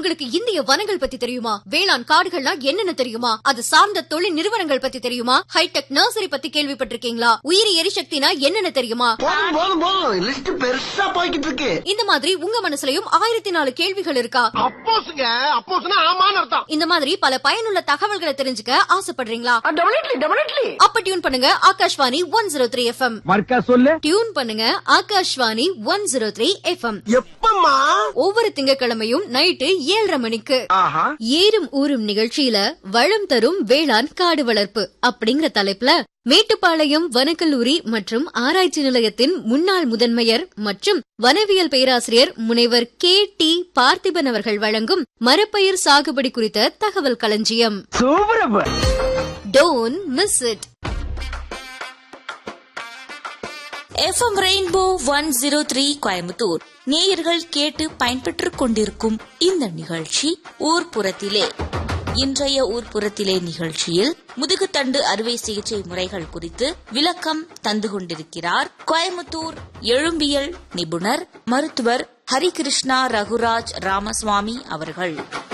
உங்களுக்கு இந்திய வனங்கள் பத்தி தெரியுமா வேளாண் காடுகள்னா என்னென்ன தெரியுமா அது சார்ந்த தொழில் நிறுவனங்கள் பத்தி தெரியுமா ஹைடெக் நர்சரி பத்தி கேள்விப்பட்டிருக்கீங்களா உயிரி எரிசக்தினா என்னென்ன தெரியுமா போதும் போதும் போதும் லிஸ்ட் பெருசா போய்கிட்டு இருக்கு இந்த மாதிரி உங்க மனசுலயும் ஆயிரத்தி நாலு கேள்விகள் இருக்கா அப்போஸ்ங்க அப்போஸ்னா ஆமான்னு அர்த்தம் இந்த மாதிரி பல பயனுள்ள தகவல்களை தெரிஞ்சுக்க ஆசைப்படுறீங்களா டெபினெட்லி டெபினெட்லி அப்ப டியூன் பண்ணுங்க Akashvani one zero three FM மர்க்கா சொல்லு டியூன் பண்ணுங்க Akashvani one zero three FM எப்பம்மா ஒவ்வொரு திங்கட்கிழமையும் நைட்டு ஏழரை மணிக்கு ஆஹா ஏறும் ஊரும் நிகழ்ச்சியில வளம் தரும் வேளாண் காடு வளர்ப்பு அப்படிங்கிற தலைப்புல மேட்டுப்பாளையம் வனக்கல்லூரி மற்றும் ஆராய்ச்சி நிலையத்தின் முன்னாள் முதன்மையர் மற்றும் வனவியல் பேராசிரியர் முனைவர் கே டி பார்த்திபன் அவர்கள் வழங்கும் மரப்பயிர் சாகுபடி குறித்த தகவல் களஞ்சியம் சூப்பரப்ப don't miss it FM rainbow one zero three Coimbatore நேயர்கள் கேட்டு பயன்பெற்றுக் கொண்டிருக்கும் இந்த நிகழ்ச்சி ஊர்ப்புறத்திலே இன்றைய ஊர்ப்புறத்திலே நிகழ்ச்சியில் முதுகுத்தண்டு அறுவை சிகிச்சை முறைகள் குறித்து விளக்கம் தந்து கொண்டிருக்கிறார் கோயம்புத்தூர் எழும்பியல் நிபுணர் மருத்துவர் ஹரிகிருஷ்ணா ரகுராஜ் ராமசுவாமி அவர்கள்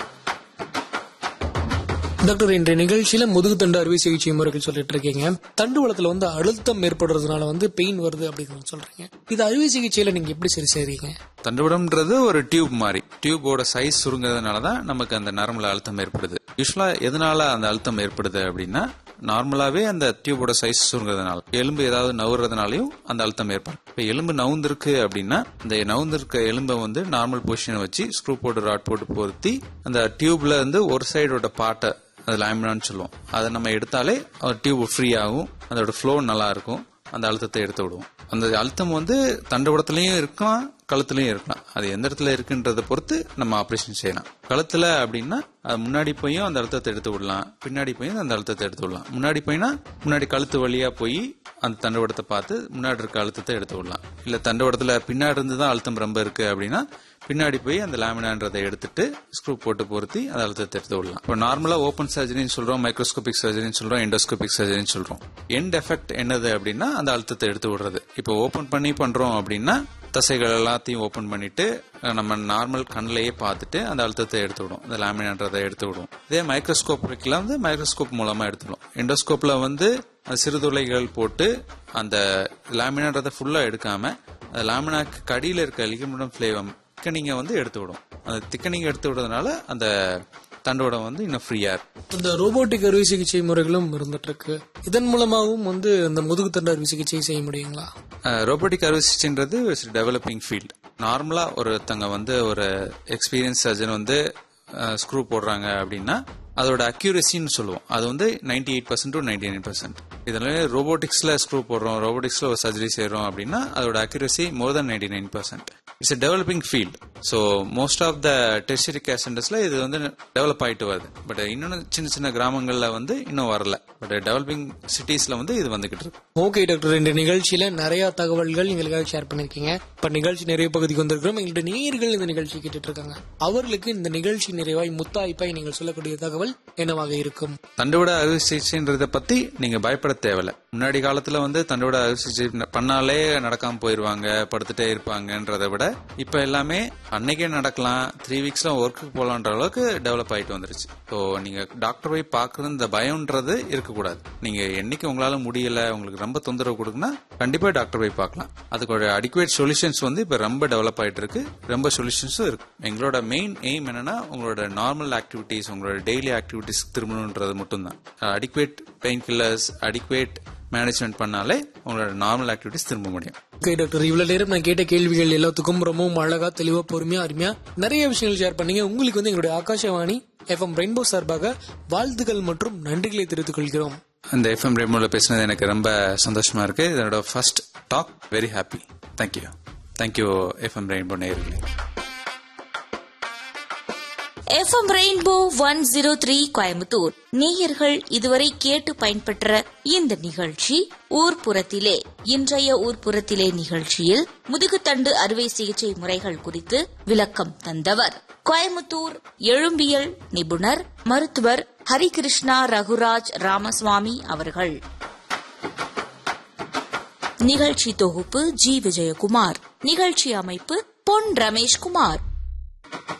டாக்டர் இன்றைய நிகழ்ச்சியில முதுகு தண்டு அறுவை சிகிச்சை முறைகள் சொல்லிட்டு இருக்கீங்க தண்டுவளத்துல வந்து அழுத்தம் ஏற்படுறதுனால வந்து பெயின் வருது அப்படின்னு சொல்றீங்க இது அறுவை சிகிச்சையில நீங்க எப்படி சரி செய்றீங்க தண்டுவடம்ன்றது ஒரு டியூப் மாதிரி டியூபோட சைஸ் சுருங்குறதுனால தான் நமக்கு அந்த நரம்புல அழுத்தம் ஏற்படுது யூஸ்வலா எதனால அந்த அழுத்தம் ஏற்படுது அப்படின்னா நார்மலாவே அந்த டியூபோட சைஸ் சுருங்குறதுனால எலும்பு ஏதாவது நவுறதுனாலையும் அந்த அழுத்தம் ஏற்படும் இப்ப எலும்பு நவுந்திருக்கு அப்படின்னா இந்த நவுந்திருக்க எலும்பை வந்து நார்மல் பொசிஷனை வச்சு ஸ்க்ரூ போட்டு ராட் போட்டு பொருத்தி அந்த டியூப்ல இருந்து ஒரு சைடோட பாட்டை அது லேமினான்னு சொல்லுவோம் அதை நம்ம எடுத்தாலே டியூப் ஃப்ரீ ஆகும் அதோட ஃப்ளோ நல்லா இருக்கும் அந்த அழுத்தத்தை எடுத்து விடுவோம் அந்த அழுத்தம் வந்து தண்டுவடத்துலயும் இருக்கலாம் கழுத்துலயும் இருக்கலாம் அது எந்த இடத்துல இருக்குன்றத பொறுத்து நம்ம ஆபரேஷன் செய்யலாம் கழுத்துல அப்படின்னா அது முன்னாடி போயும் அந்த அழுத்தத்தை எடுத்து விடலாம் பின்னாடி போயும் அந்த அழுத்தத்தை எடுத்து விடலாம் முன்னாடி போயினா முன்னாடி கழுத்து வழியா போய் அந்த தண்டுவடத்தை பார்த்து முன்னாடி இருக்க அழுத்தத்தை எடுத்து விடலாம் இல்ல தண்டுவடத்துல பின்னாடி இருந்து தான் அழுத்தம் ரொம்ப இருக்கு அப்படின்னா பின்னாடி போய் அந்த லேமினான்றதை எடுத்துட்டு ஸ்க்ரூ போட்டு பொருத்தி அந்த அழுத்தத்தை எடுத்து விடலாம் இப்போ நார்மலா ஓப்பன் சர்ஜரின்னு சொல்றோம் மைக்ரோஸ்கோபிக் சர்ஜரின்னு சொல்றோம் எண்டோஸ்கோபிக் சர்ஜரின்னு சொல்றோம் எண்ட் எஃபெக்ட் என்னது அப்படின்னா அந்த அழுத்தத்தை எடுத்து விடுறது இப்போ ஓபன் பண்ணி பண்றோம் அப்படின்னா தசைகள் எல்லாத்தையும் ஓபன் பண்ணிட்டு நம்ம நார்மல் கண்ணிலேயே பார்த்துட்டு அந்த அழுத்தத்தை எடுத்து விடும் அந்த லேமினான்றதை எடுத்து விடும் இதே மைக்ரோஸ்கோப்ல வந்து மைக்ரோஸ்கோப் மூலமா எடுத்துடும் எண்டோஸ்கோப்ல வந்து அந்த சிறுதுளைகள் போட்டு அந்த லேமினான்றதை ஃபுல்லா எடுக்காம அந்த லேமினாக்கு கடியில இருக்க லிகமிடம் ஃபிளேவம் திக்கனிங்க வந்து எடுத்து விடும் அந்த திக்கனிங் எடுத்து விடுறதுனால அந்த தண்டோடம் வந்து இன்னும் ஃப்ரீயா இருக்கும் இந்த ரோபோட்டிக் அறுவை சிகிச்சை முறைகளும் இருந்துட்டு இருக்கு இதன் மூலமாகவும் வந்து இந்த முதுகு தண்டு அறுவை சிகிச்சை செய்ய முடியுங்களா ரோபோட்டிக் அறுவை சிகிச்சைன்றது டெவலப்பிங் ஃபீல்ட் நார்மலா ஒருத்தங்க வந்து ஒரு எக்ஸ்பீரியன்ஸ் சர்ஜன் வந்து ஸ்க்ரூ போடுறாங்க அப்படின்னா அதோட அக்யூரசின்னு சொல்லுவோம் அது வந்து ninety eight percent to ninety nine percent இதுல ரோபோட்டிக்ஸ்ல ஸ்க்ரூ போடுறோம் ரோபோட்டிக்ஸ்ல ஒரு சர்ஜரி செய்யறோம் அப்படின்னா அதோட accuracy more than ninety nine percent it's a developing field so most of the tertiary care சென்டர்ஸ்ல இது வந்து டெவலப் ஆயிட்டு வருது பட் இன்னும் சின்ன சின்ன கிராமங்கள்ல வந்து இன்னும் வரல பட் டெவலப்பிங் சிட்டிஸ்ல வந்து இது வந்துகிட்டு இருக்கு ஓகே டாக்டர் இந்த நிகழ்ச்சியில நிறைய தகவல்கள் எங்களுக்காக ஷேர் பண்ணிருக்கீங்க இப்ப நிகழ்ச்சி நிறைய பகுதிக்கு வந்திருக்கிறோம் எங்களுடைய நேயர்கள் இந்த நிகழ்ச்சி கேட்டுட்டு இருக்காங்க அவர்களுக்கு இந்த நிகழ்ச்சி நிறைவாய் முத்தாய்ப்பாய் நீங்கள் சொல்லக்கூடிய தகவல் என்னவாக இருக்கும் தண்டுவட அறுவை சிகிச்சைன்றத பத்தி நீங்க பயப்பட தேவையில்ல முன்னாடி காலத்துல வந்து தண்டுவட அறுவை சிகிச்சை பண்ணாலே நடக்காம போயிருவாங்க படுத்துட்டே இருப்பாங்கன்றதை விட இப்ப எல்லாமே அன்னைக்கே நடக்கலாம் த்ரீ வீக்ஸ்ல ஒர்க்குக்கு போலான்ற அளவுக்கு டெவலப் ஆயிட்டு வந்துருச்சு ஸோ நீங்க டாக்டர் போய் பாக்குறது இந்த பயம்ன்றது இருக்கக்கூடாது நீங்க என்னைக்கு உங்களால முடியல உங்களுக்கு ரொம்ப தொந்தரவு கொடுக்குன்னா கண்டிப்பா டாக்டர் போய் பார்க்கலாம் அதுக்கு ஒரு அடிக்குவேட் சொல்யூஷன்ஸ் வந்து இப்ப ரொம்ப டெவலப் ஆயிட்டு இருக்கு ரொம்ப சொல்யூஷன்ஸும் இருக்கு எங்களோட மெயின் எய்ம் என்னன்னா உங்களோட நார்மல் ஆக்டிவிட்டிஸ் உங்களோட டெய்லி ஆக்டிவிட்டிஸ் திரும்பணுன்றது மட்டும்தான் adequate pain killers adequate management பண்ணாலே உங்களோட நார்மல் ஆக்டிவிட்டிஸ் திரும்ப முடியும் ஓகே டாக்டர் இவ்வளவு நேரம் நான் கேட்ட கேள்விகள் எல்லாத்துக்கும் ரொம்பவும் அழகா தெளிவா பொறுமையா அருமையா நிறைய விஷயங்கள் ஷேர் பண்ணீங்க உங்களுக்கு வந்து எங்களுடைய ஆகாஷவாணி எஃப்எம் ரெயின்போ சார்பாக வாழ்த்துக்கள் மற்றும் நன்றிகளை தெரிவித்துக் கொள்கிறோம் இந்த எஃப்எம் ரேமோல பேசினது எனக்கு ரொம்ப சந்தோஷமா இருக்கு இதோட first talk very happy thank you thank you FM rainbow நேர்களே FM rainbow one zero three Coimbatore நேயர்கள் இதுவரை கேட்டு பயன்பெற்ற இந்த நிகழ்ச்சி ஊர்ப்புறத்திலே இன்றைய ஊர்ப்புறத்திலே நிகழ்ச்சியில் முதுகுத்தண்டு அறுவை சிகிச்சை முறைகள் குறித்து விளக்கம் தந்தவர் கோயம்புத்தூர் எழும்பியல் நிபுணர் மருத்துவர் ஹரிகிருஷ்ணா ரகுராஜ் ராமசுவாமி அவர்கள் நிகழ்ச்சி தொகுப்பு ஜி விஜயகுமார் நிகழ்ச்சி அமைப்பு பொன் ரமேஷ்குமார்